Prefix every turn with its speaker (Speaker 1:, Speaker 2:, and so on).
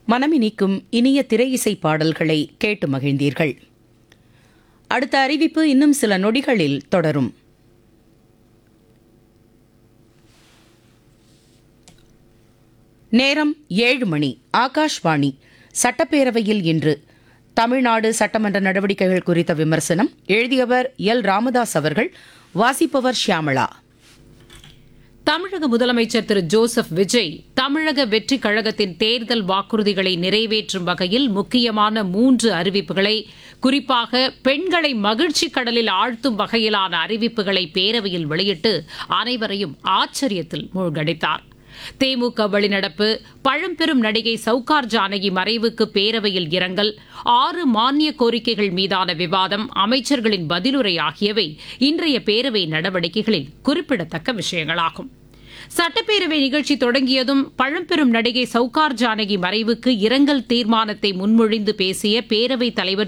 Speaker 1: மனமினிக்கும் இனிய திரை இசை பாடல்களை கேட்டு மகிழ்ந்தீர்கள் அடுத்த அறிவிப்பு இன்னும் சில நொடிகளில் தொடரும் நேரம் ஏழு மணி ஆகாஷ்வாணி சட்டப்பேரவையில் இன்று தமிழ்நாடு சட்டமன்ற நடவடிக்கைகள் குறித்த விமர்சனம் எழுதியவர் எல் ராமதாஸ் அவர்கள் வாசிப்பவர் ஷியாமளா
Speaker 2: தமிழக முதலமைச்சர் திரு ஜோசப் விஜய் தமிழக வெற்றி கழகத்தின் தேர்தல் வாக்குறுதிகளை நிறைவேற்றும் வகையில் முக்கியமான மூன்று அறிவிப்புகளை குறிப்பாக பெண்களை மகிழ்ச்சி கடலில் ஆழ்த்தும் வகையிலான அறிவிப்புகளை பேரவையில் வெளியிட்டு அனைவரையும் ஆச்சரியத்தில் மூழ்கடித்தார் தேமுக வெளிநடப்பு பழம்பெரும் நடிகை சவுகார் ஜானகி மறைவுக்கு பேரவையில் இரங்கல் ஆறு மானிய கோரிக்கைகள் மீதான விவாதம் அமைச்சர்களின் பதிலுரை ஆகியவை இன்றைய பேரவை நடவடிக்கைகளில் குறிப்பிடத்தக்க விஷயங்களாகும் சட்டப்பேரவை நிகழ்ச்சி தொடங்கியதும் பழம்பெரும் நடிகை சவுகார் ஜானகி மறைவுக்கு இரங்கல் தீர்மானத்தை முன்மொழிந்து பேசிய பேரவைத் தலைவர்